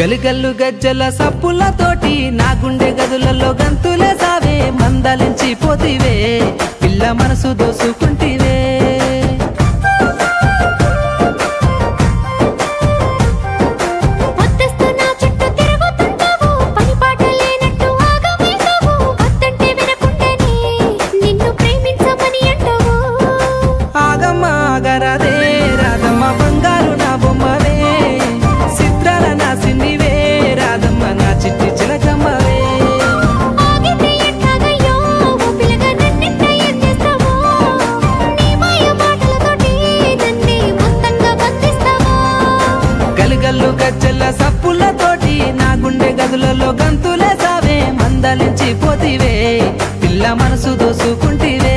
గలిగల్లు గజ్జల సప్పులతోటి నా గుండె గదులలో గంతులే సావే మందలించి పోతివే పిల్ల మనసు దోసుకుంటివే వద్దస్తు నా చుట్టూ తిరుగుతుంటావు పని పాట లేనట్టు ఆగమేశావు వద్దంటే వినకుండానే నిన్ను ప్రేమించమని అంటావు ఆగమ్మ ఆగరాదే రాధమ్మ బంగారు నా బొమ్మవే చిత్రాల నా సిన్నివే రాధమ్మ నా చిట్టి చిలకమ్మవే ఆగితే ఎట్లాగయ్యో ఓ పిల్లగా నన్నెట్ట ఏం చేస్తావో నీ మాయ మాటలతోటి నన్నే మొత్తంగా బంధిస్తావో గలుగల్లు గజ్జల సప్పులతోటి నా గుండె గదులలో గంతులే సావే మందలించి పోతివే పిల్ల మనసు దోసుకుంటివే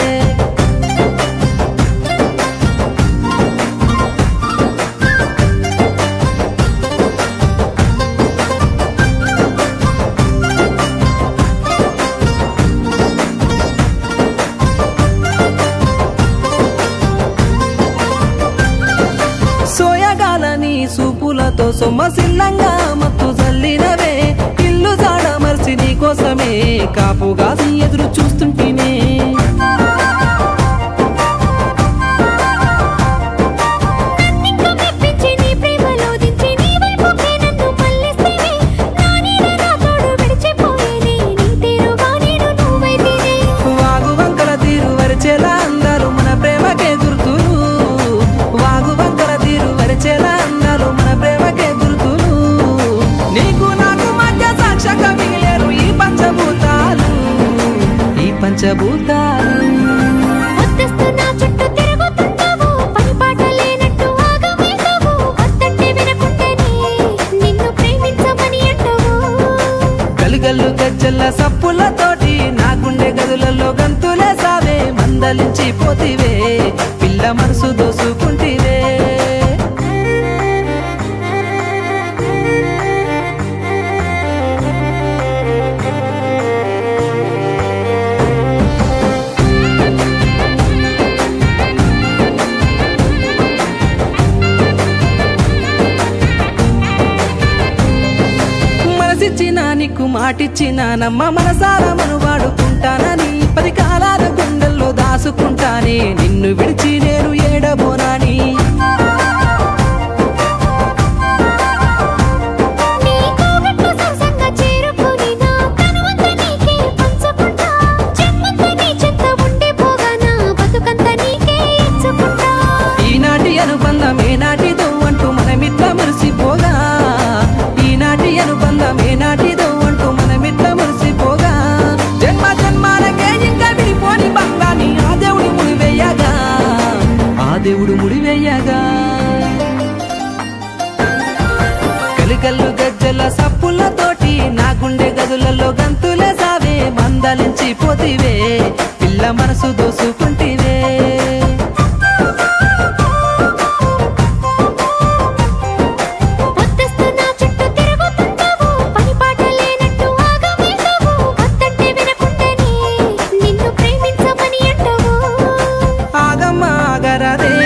సోయగాలని సూపులతో సొమ్మసిల్లంగా మత్తు జల్లినవే ఇల్లు జాడ మర్చి నీ కోసమే కాపుగాసి ఎదురు చూస్తుంటేనే నన్నింకా మెప్పించి నీ ప్రేమలో దించి నీ వైపుకే నన్ను మళ్ళిస్తేనే నా నీడ నా తోడు విడిచిపోయేనే నీ తీరుగా నేను నువ్వైతేనే వాగు వంకల తీరు వరిచేలా అందాలు మన ప్రేమకే గుర్తులు వాగు వంకల తీరు వరిచేలా అందాలు మన ప్రేమకే గుర్తులు నీకు నాకు మధ్య సాక్షక మిగిలేరు ఈ పంచభూతాలు ఈ పంచభూతాలు వద్దస్తు నా చుట్టూ తిరుగుతుంటావు పని పాట లేనట్టు ఆగమేశావు వద్దంటే వినకుండానే నిన్ను ప్రేమించమని అంటావు గలుగల్లు గజ్జల సప్పులతోటి నా గుండె గదులలో గంతులే సావే మందలించి పోతివే పిల్ల మనసు దోసుకుంటివే మనసిచ్చిన నీకు మాటిచ్చిన నమ్మ మనసారా మను వాడుకుంటానని పది కాలాల గుండెల్లో దాసుకుంటానే నిన్ను విడిచి నేను ఏడబోనాని నీ కోగట్లు సరసంగా చేరుకొని నా తనువంతా నీకే పంచుకుంటా జన్మంతా నీ చెంత ఉండిపోగా నా బతుకంతా నీకే ఇచ్చుకుంటా ఈనాటి అనుబంధం ఏనాటిదో అంటూ మనమిట్లా మురిసిపోగా ఈనాటి అనుబంధం ఏనాటిదో అంటూ మనమిట్లా మురిసిపోగా జన్మ జన్మాలకే ఇంకా విడిపోని బంగాని ఆ దేవుడు ముడివేయగా ఆ దేవుడు ముడివేయగా కలికల్లు గజ్జల సప్పులతోటి నా గుండె గదులలో గంతులే సావే మందలించి పోతివే పిల్ల మనసు దోసుకుంటివే వద్దస్తు నా చుట్టూ తిరుగుతుంటావు పని పాట లేనట్టు ఆగమేశావు వద్దంటే వినకుండానే నిన్ను ప్రేమించమని అంటావు ఆగమ్మ ఆగరాదే